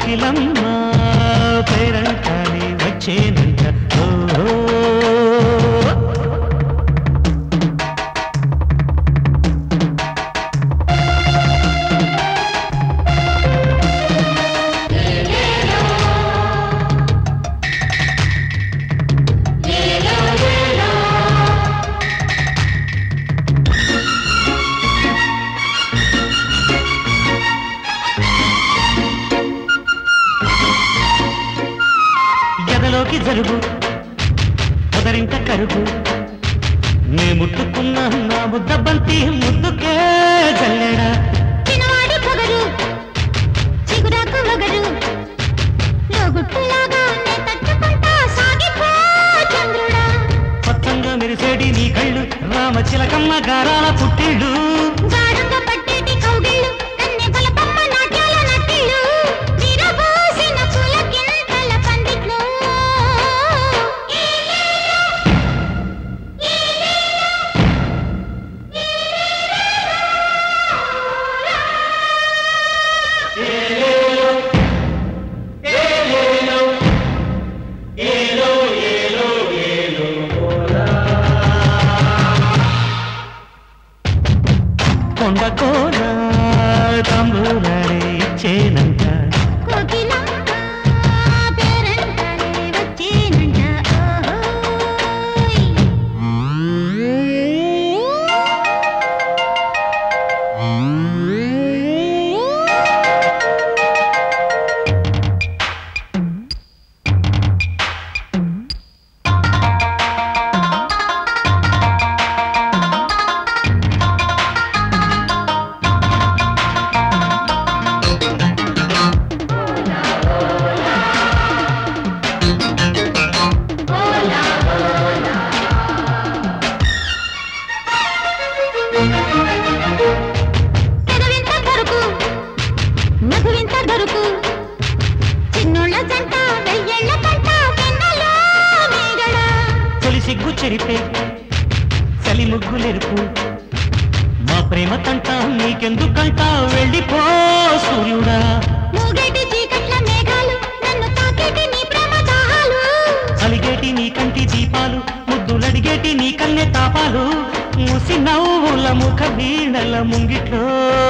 కోకిలమ్మ పేరంటానే వచ్చేనంట ఓ ఎదలోకి జరుగు మొదరింట కరుగు నే ముట్టుకున్న నా ముద్ద బంతి ముద్దుకే జల్లెడా చిన్నవాడి పొగరు చిగురాకు వగరు లోగుట్టులాగా నే తట్టుకుంటా సాగిపో చంద్రుడా స్వచ్ఛంగా మెరిసేడి నీ కళ్ళు రామ చిలకమ్మ గారాల పుట్టిళ్ళు గాఢంగా పట్టేటి కౌగిళ్ళు కన్నె బలపమ్మ నాట్యాల నట్టిళ్ళు విరబోసిన పులకింతల పందిట్లో కొండ కోన తంబూరాలే ఇచ్చేనంట కోకిలమ్మ పేరంటానే వచ్చేనంట ఓహోయ్ పెదవింత దొరుకు మధువింత దొరుకు చిన్నోళ్ళ జంట వెయ్యేళ్ళ పంట వెన్నెలో మేగడ తొలి సిగ్గు చెరిపే చలి ముగ్గులెరుపు మా ప్రేమ తంట నీకెందుకంట వెళ్ళిపో సూర్యుడా మూగేటి చీకట్ల మేఘాలు నన్ను తాకేటి నీ ప్రేమ దాహాలు అలిగేటి నీ కంటి దీపాలు ముద్దులడిగేటి నీ కన్నె తాపాలు మూసి నవ్వుల ముఖ వీణల ముంగిట్లో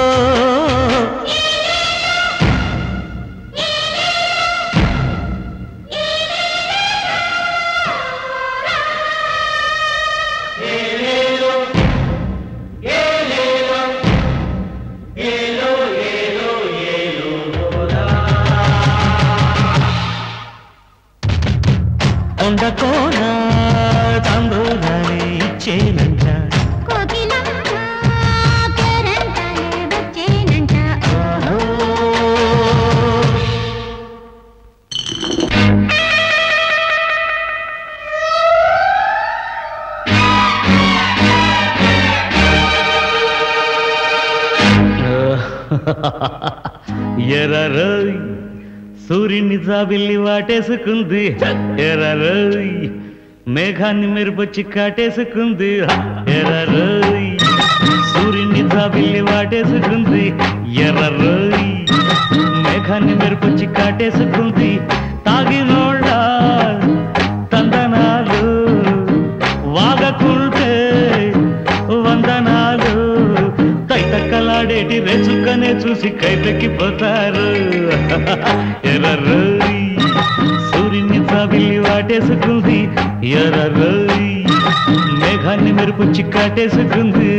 కొండకోన తంబూరాలే ఇచ్చేనంట కోకిలమ్మ పేరంటానే వచ్చేనంట ఎర్రరోయ్ సూర్యుని జాబిల్లి వాటేసుకుంది ఎర్రరోయ్ మేఘాన్ని మెరుపొచ్చి కాటేసుకుంది ఎర్రరోయ్ సూర్యుని జాబిల్లి వాటేసుకుంది ఎర్రరోయ్ మేఘాన్ని మెరుపొచ్చి కాటేసుకుంది తాగినోళ్ళ తందనాలు వాగకుంటే వందనాలు తైతక్కలాడేటి రేచుకనే చూసి కైపెక్కిపోతారు ఎర్రరోయ్ సూర్యుని సాబిల్లి వాటేసుకుంది ఎర్రరోయ్ మేఘాన్ని మెరుపు చిక్కాటేసుకుంది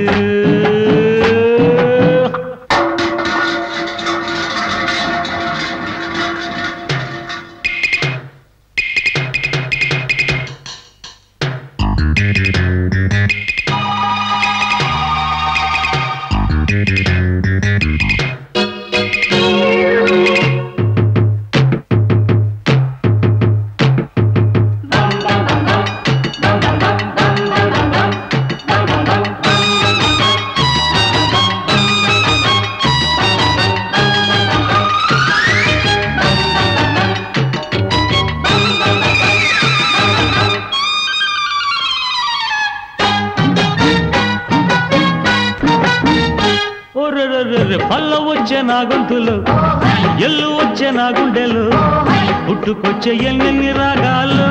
వచ్చే నా గొంతులు ఎల్లు వచ్చే నా గుండెలు పుట్టుకొచ్చే ఎన్నెన్ని రాగాలు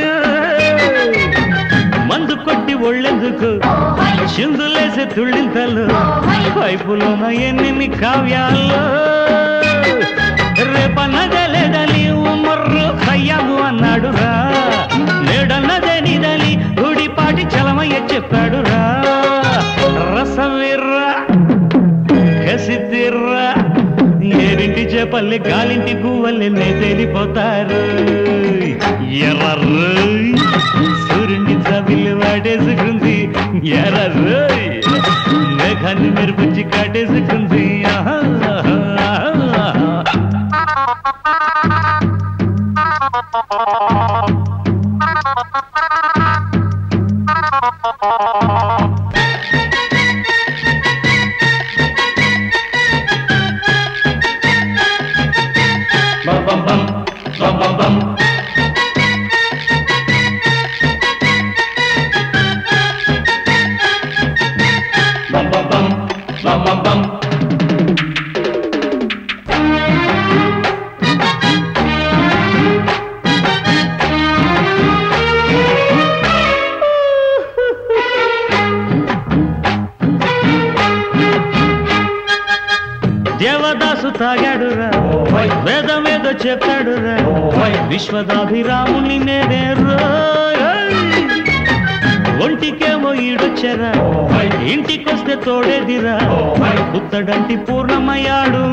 మందు కొట్టి ఒళ్ళెందుకు చిందులేసే తుళ్ళింతలు వైపులోన ఎన్నెన్ని కావ్యాలు రేపన్నదే లేదని ఉమ్మర్రు కయ్యాము అన్నాడు రా నేడన్నదే నిదని గుడిపాటి చలమయ్య చెప్పాడు రా రసవిర్రా కసితిర్రా ఏరింటి చేపల్లి గాలింటి గువ్వల్లి నే తేలిపోతారు ఎర్రర్రు సూర్యుని చవిల్లి వాడేసుకుంది ఎర్రర్రు మేఘాన్ని మెరుపుచ్చి కాటేసుకుంది ఆహా, ఆహా, ఆహా. Bum bum bum, bum bum bum. Bum bum bum, bum bum bum. Devadasu తాగాడురా వేదమేదో చెప్పాడురా విశ్వదాభిరాముని నేనే ఒంటికేమో ఈడొచ్చరా ఇంటికొస్తే తోడేదిరా పుత్తడంటి పూర్ణమయ్యాడు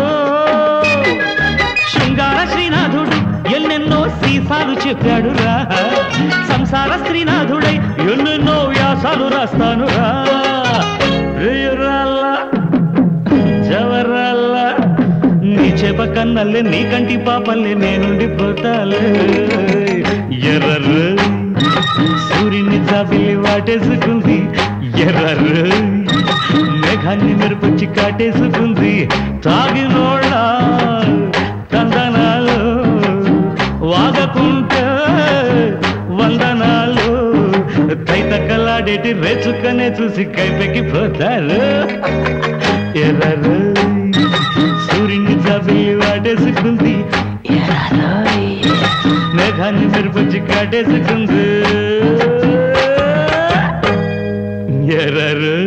శృంగార శ్రీనాథుడు ఎన్నెన్నో సీసాలు చెప్పాడురా సంసార శ్రీనాథుడై ఎన్నెన్నో వ్యాసాలు రాస్తానురా ప్రియురాల్లా జవరాల్ల నీ చేప కన్నల్లే నీ కంటి పాపల్లే నేనుండిపోతాలే ఎర్రర్రు సూర్యుని జాబిల్లి వాటేసుకుంది ఎర్రర్రు మేఘాన్ని మెరుపుచ్చి కాటేసుకుంది తాగినోళ్ళ కందనాలు వాగకుంటే వందనాలు తైతక్కలాడేటి రేచుకనే చూసి కైపెక్కిపోతారు ఎర్రరు సూర్యుని జాబిల్లి వాడేసుకుంది ఎర్రరోయ్. మేఘాన్ని మెరుపుచ్చి కాటేసుకుంది ఎర్రరు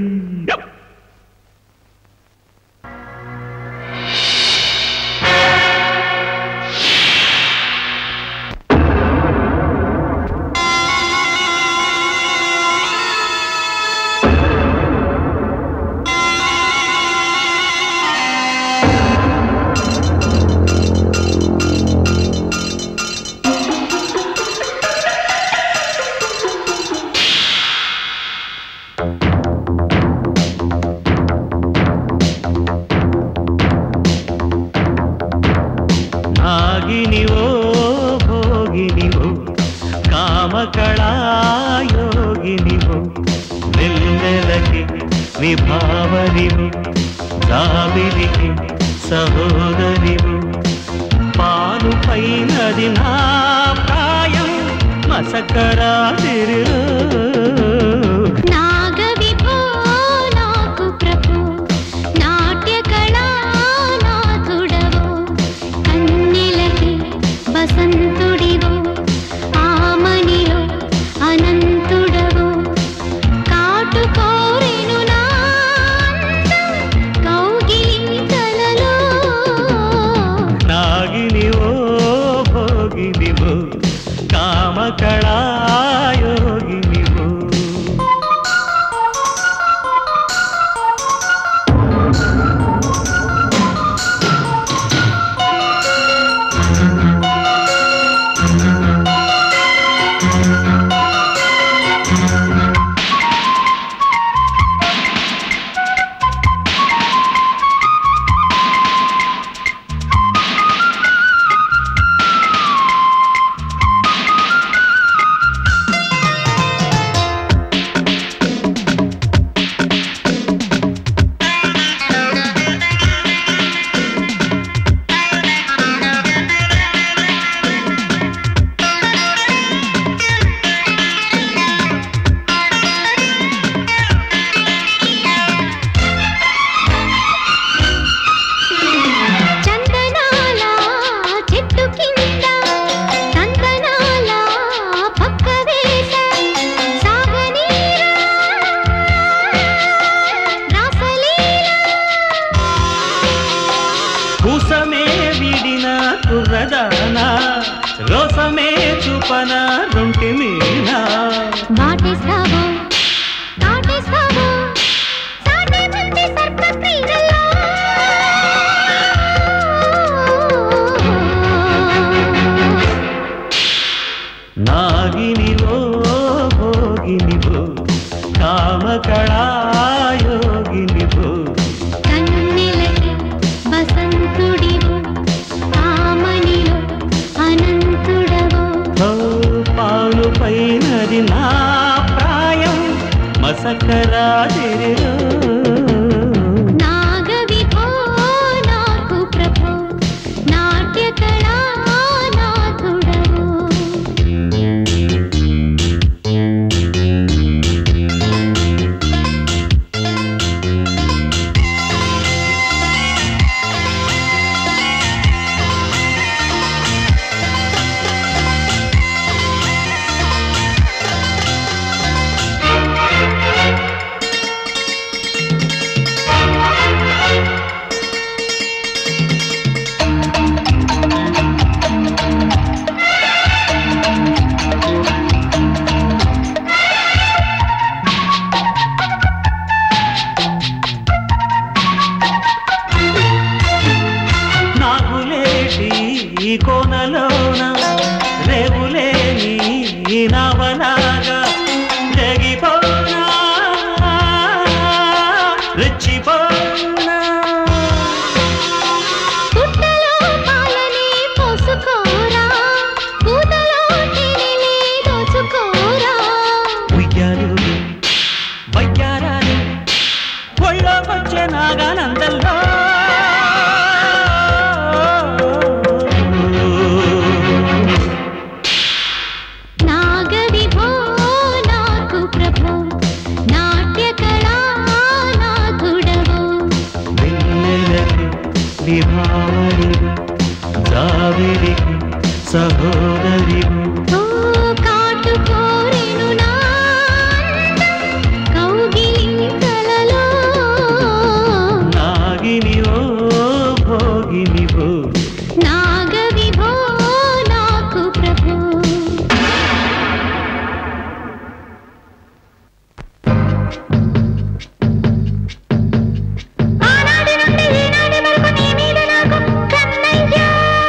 నాగినివో భోగినివో కామకళాయోగినివో వెన్నెలకి విభావనివు దావిరికి సహోదరివు పాలు పైనది నా ప్రాయం మసకరాదిరు నాగవిభో నాకు ప్రభు నాట్య కళానాథుడవు కన్నెలకి వసంతుడివు ఆమనిలో అనంతుడవు కాటు కోరెను నా అందం కౌగిలింతలలో నాగినివో భోగినివో కామకళాయోగినివో కుసమే విడిన కుర్రదానా రోసమే చూపన రొంటి మీనా వాటేస్తావో దాటేస్తావో సాటే మంచి సర్ప క్రీడల్లో నాగినివో భోగినివో కామకళాయోగినివో కన్నెలకి వసంతుడివు కామనిలో అనంతుడవో ఓ పాలు పైనది నా ప్రాయం మసకరాదిరిలో నాగవిభో నాకు ప్రభో నాట్య కళానాథుడవో నాగులేటి ఈ కోనలోన రేవులేని ఈ నవలాగా జగిపోనా రెచ్చిపోనా పుట్టలో పాలని పోసుకోరా కూతలో తేనెని దోచుకోరా ఉయ్యాలు వయ్యారాలు ఒళ్ళోకొచ్చే నాగానందల్లో నాగవిభో నాకు ప్రభో నాట్య కళానాథుడవో వెన్నెలకి విభావరివు జావిరికి సహోదరివు ఓ కాటు కోరెను నా కౌగిలింతలలో నాగినివో భోగినివో నాగవిభో నాకు ప్రభో ఆనాటి నుండి ఈనాటి వరకు నీ మీద నాకు కన్నయ్యా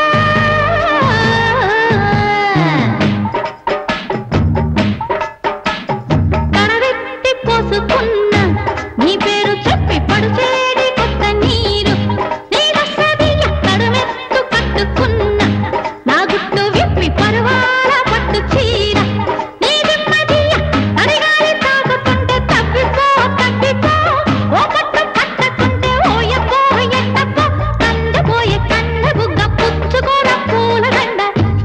కడరెత్తి పోసుకున్న నీ పేరు చెప్పి పడుచేడి కొత్త నీరు నీ రసదియ తడుమెత్తు కట్టుకున్న నా గుట్టు విప్పి పరువాల పట్టు చీర నీ దిమ్మదియ తడిగాలి తాకుతుంటే తప్పిపో తప్పిపో ఓ పట్టు పట్టకుంటే ఓయపో ఎట్టపో కందపోయే కన్న బుగ్గ పుచ్చుకోన పూలదండ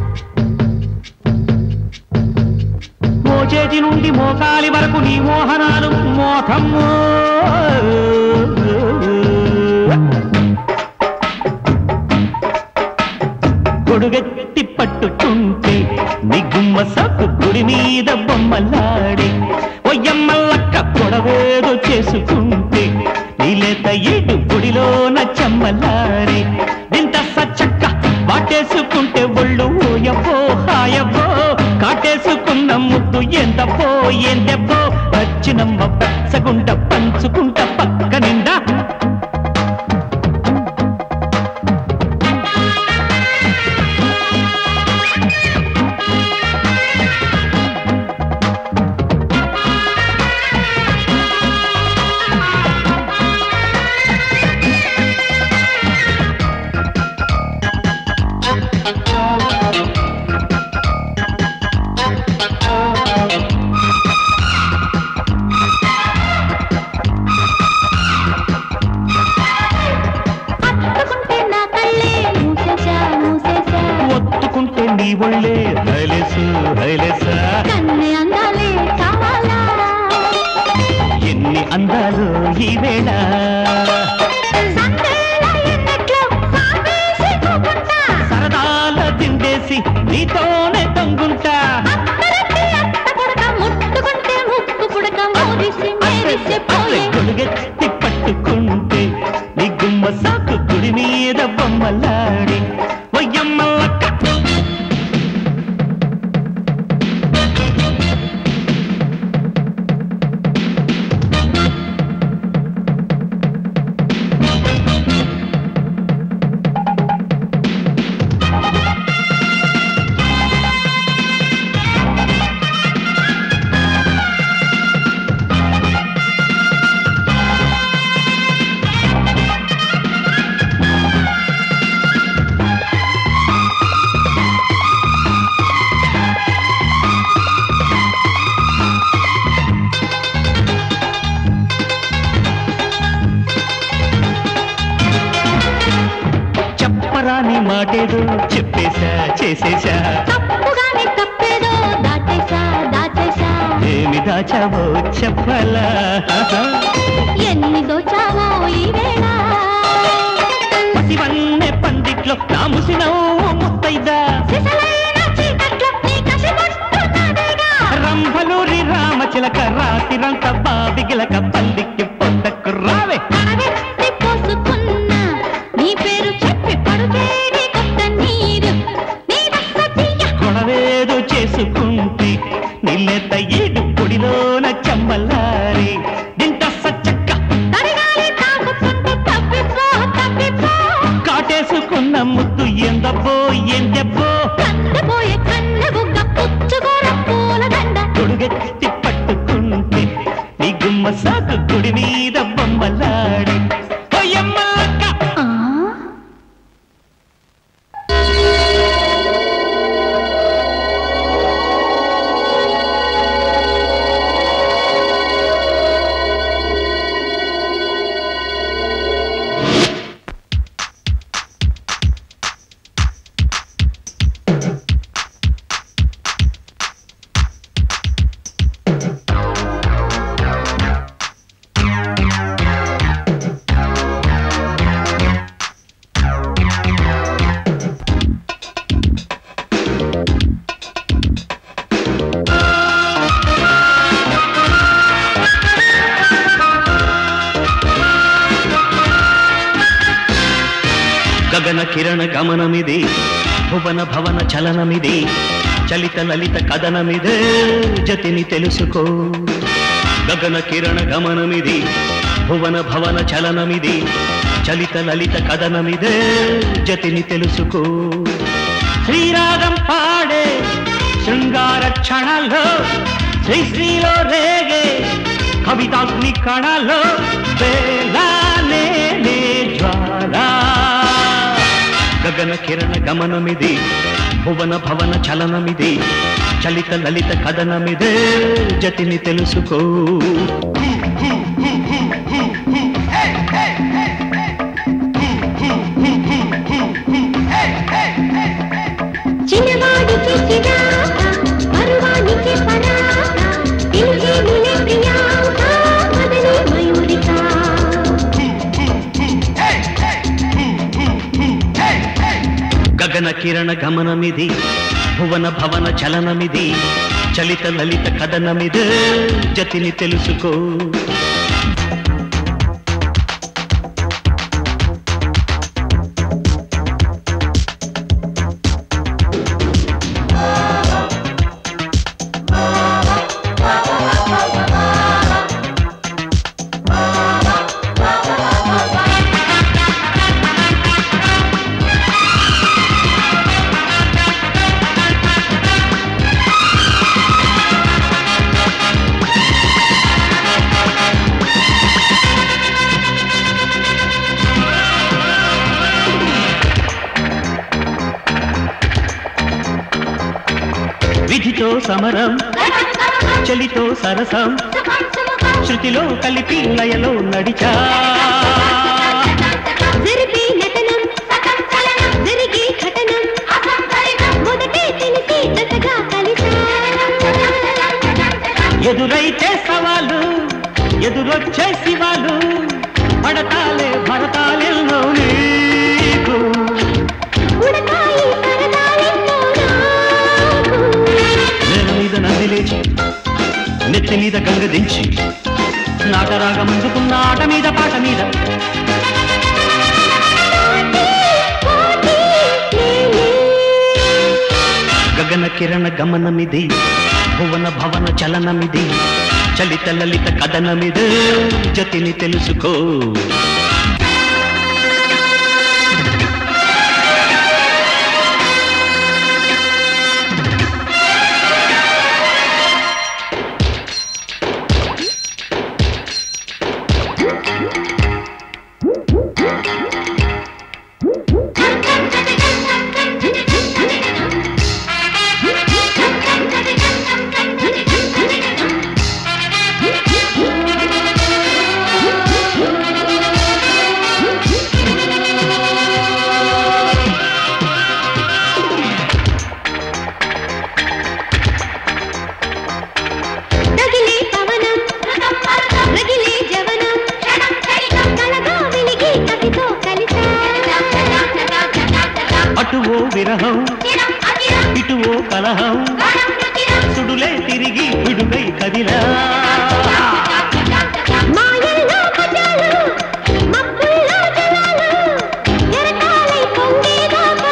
మోచేతి నుండి మోకాలి వరకు నీ మోహనాలు మోహము గొడుగెత్తి పట్టుకుంటే నీ గుమ్మ సాకు గుడి మీద బొమ్మలాడి ఒయ్యమ్మల్లక్క పొడవేదో చేసుకుంటే నీలేత ఏడు గుడిలోన చెమ్మలాడి ఇంత సచ్చక్క వాటేసుకుంటే ఒళ్ళు ఓయబ్బో హాయబ్బో కాటేసుకున్న ముద్దు ఎంతపో ఎందెబ్బో వచ్చినమ్మ పచ్చగుంట పంచుకుంట పక్క నిండా పట్టుకుంటే నా కళ్ళే మూసేశా మూసేశా ఒత్తుకుంటే నీ ఒళ్ళే హైలెసు హైలెసా కన్ను అందాలే కావాలా ఎన్ని అందాలు ఈ వేళ సందేళ ఎన్నెట్లో సాపేసి కూకుంటా సరదాల తిండేసి నీతోనే తొంగుంటా అత్తరట్టి అత్త కొడక ముట్టుకుంటే ముక్కు పుడక మోరిసి మేరిసి పోయే గొడుగెత్తి పట్టుకుంటే నీ గుమ్మ సాకు గుడి మీద మీద బొమ్మలాడి వయ్యమ్మలక్క చెప్పరాని మాటేదో చెప్పేశా చేసేశా తప్పుగానే తప్పేదో దాటేశా దాచేశా ఏమి దాచావో చెప్పలా ఎన్ని దోచావో ఈ వేళ పసివన్నే పందిట్లో నా ముసినవు ముత్తైదా సిసలైన చీకట్లో నీ కసి పట్టున్నదేగా. రంభలూరి రామచిలక రాతిరంత బాబిగిలక పందికి పొద్దకు రావే అరవెత్తి పోసుకున్నా నీ పేరు చెప్పి పడుకేడి కొత్త నీరు నీ దస్త తీయ కొడవేదో చేసుకుంటే నిల్లెత్త ఏడు పొడిలోన చెమ్మల్లారి దింట సచ్చక్క తడిగాలి తాకుతుంటే తప్పిపో తప్పిపో కాటేసుకున్న ముద్దు ఎందబ్బో ఎందెబ్బో కందపోయే కన్న బుగ్గ పుచ్చుకోర పూలదండ తొడుగెత్తి పట్టుకుంటే నీ గుమ్మ సాకు గుడి మీద బొమ్మలాడి ఓయమ్మలక్క ఆ గగన కిరణ గమనమిది భువన భవన చలనమిది చలిత లలిత కథనమిదే జతిని తెలుసుకో గగన కిరణ గమనమిది భువన భవన చలనమిది చలిత లలిత కథనమిదే జతిని తెలుసుకో శ్రీరాగం పాడే శృంగార క్షణాల్లో శ్రీశ్రీలో రేగే కవితాగ్ని కణాల్లో వేలానే నే జ్వాలా గగన కిరణ గమనమిది భువన భవన చలనమిది చలిత లలిత కథనమిదే జతిని తెలుసుకో చిన్నవాడికి చిరాక పరువానికి పరాక పిలిచే నిలే ప్రియాంక మదనే మయూరిక గగన కిరణ గమనమిది భువన భవన చలనమిది చలిత లలిత కథనమిదే జతిని తెలుసుకో విధితో సమరం చలితో సరసం శృతిలో కలిపి లయలో నడిచా జరిపే నటనం జరిగే ఘటనం మొదటే తెలిసి జతగా కలిసా ఎదురైతే సవాలు ఎదురొచ్చే శివాలు పడతాలే భరతాలెల్లో నీకు ఉడకాయి సరదాలెన్నో నాకు నేల మీద నంది లేచి నెత్తి మీద గంగ దించి నాటరాగం అందుకున్న ఆట మీద పాట మీద నాటి గగన కిరణ గమనమిది భువన భవన చలనమిది చలిత లలిత కథనమిది జతిని తెలుసుకో రగిలే పవనం రగిలే జవనం కలగా వెలిగి కవితో కలిసా అటువో విరహం ఇటువో కలహం సుడులే తిరిగి విడుగై కదిలా మాయల్లో పదాలు మబ్బుల్లో జలాలు ఎరకాలై పొంగేదాకా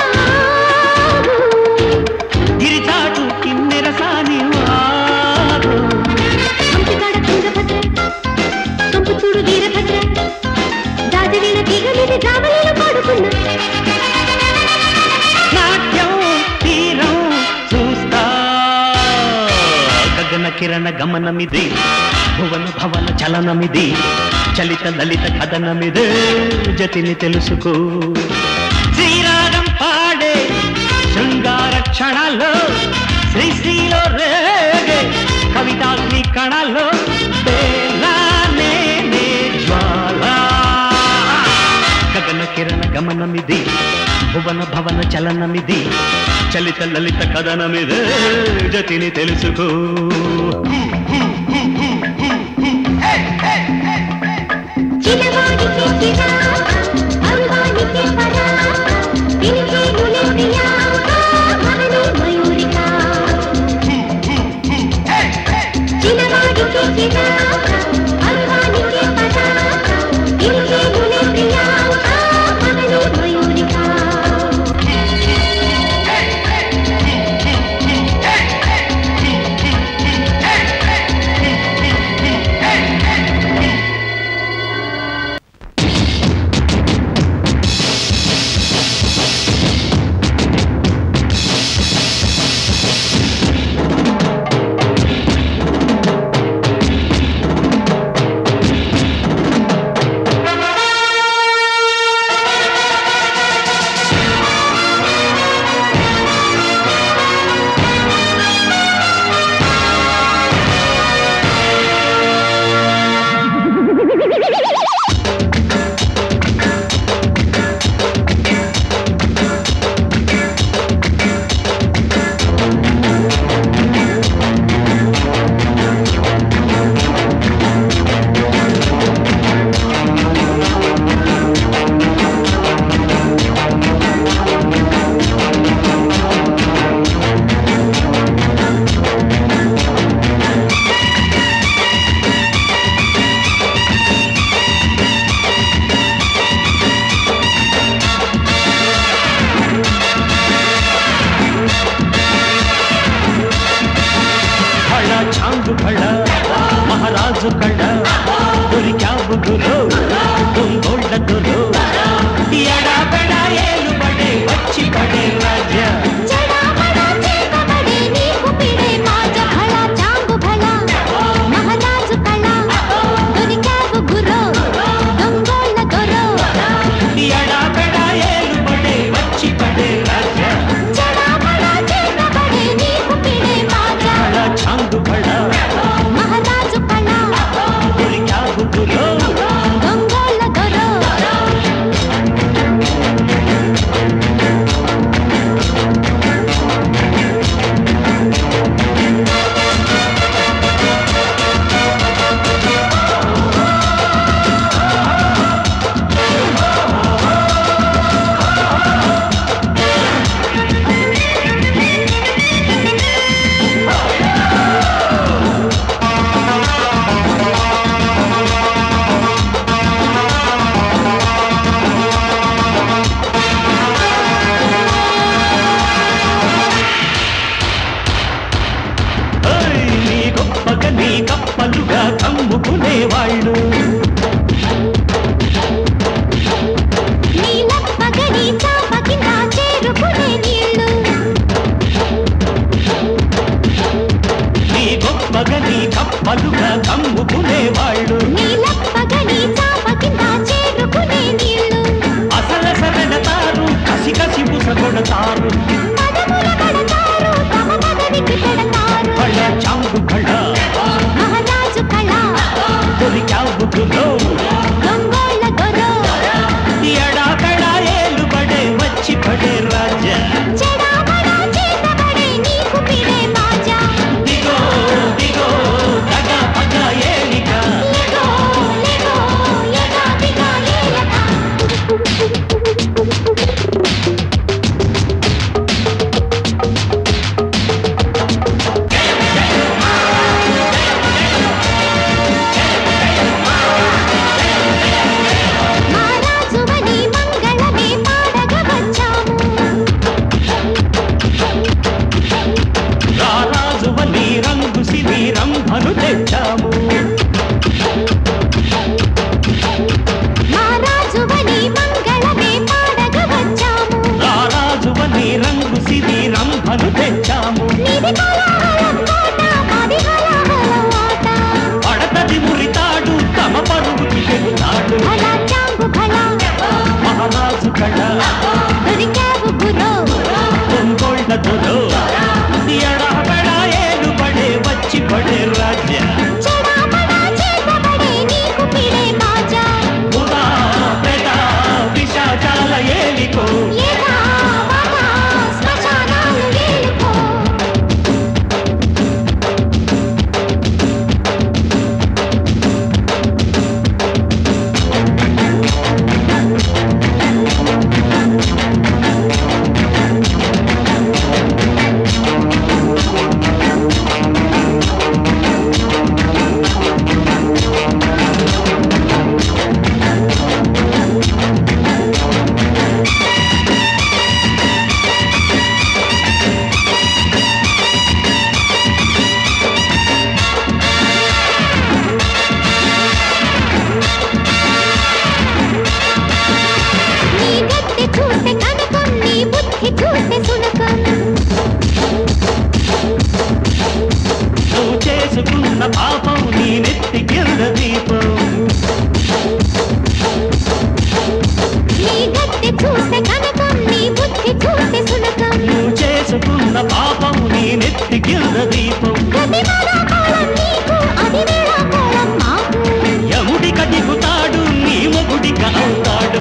గిరిచాటు కిన్నెర సాని వారు హంసగాడ తుంగభద్ర సొంపుచూడు వీరభద్ర దాజవీణ తీగ మీద జావలీలు పాడుకున్నా నాట్యం తీరం చూస్తా గగన కిరణ గమనమిది భువన భవన చలనమిది చలిత లలిత కథనమిది జతిని తెలుసుకో శ్రీరాగం పాడే శృంగార క్షణాల్లో శ్రీశ్రీలో రేగే కవితాగ్ని కణాల్లో తేలానే నే జ్వాల గగన కిరణ గమనమిది భువన భవన చలనమిది చలిత లలిత కథనమిది జతిని తెలుసుకో చిన్నవాడికి చిరా అరువానికి పరా పిలిచేనులే ప్రియా మగని మయూరిక చిన్నవాడికి చిరా అరువానికి పరా పిలిచేనులే ప్రియా మగని మయూరిక ఆ దొరికావు గురో ఒంగోళ్ళ దొరో ఎడబడ ఏలు పడే వచ్చి పడే రాజ్య చెడామడా చేతబడే నీకు పిడే బాజా ఉదా పెద విశాచాల ఏలికో ఏదా వాదా శ్మశానాలు వేలుకో నీ గద్దె చూస్తే కనకం నీ బుద్ధి చూస్తే సునకం నువ్వు చేసుకున్న పాపం నీ నెత్తి కింద దీపం నీ గద్దె చూస్తే కనకం నీ బుద్ధి చూస్తే సునకం నువ్వు చేసుకున్న పాపం నీ నెత్తి కింద దీపం గది కోళం నీకు అది వేళ కోళం మాకు యముడిక దిగుతాడు నీ మొగుడిక అవుతాడు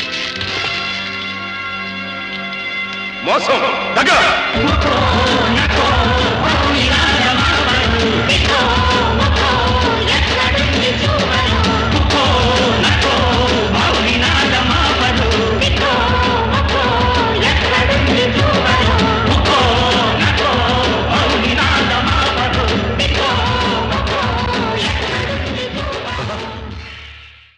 మోసం దగ్గర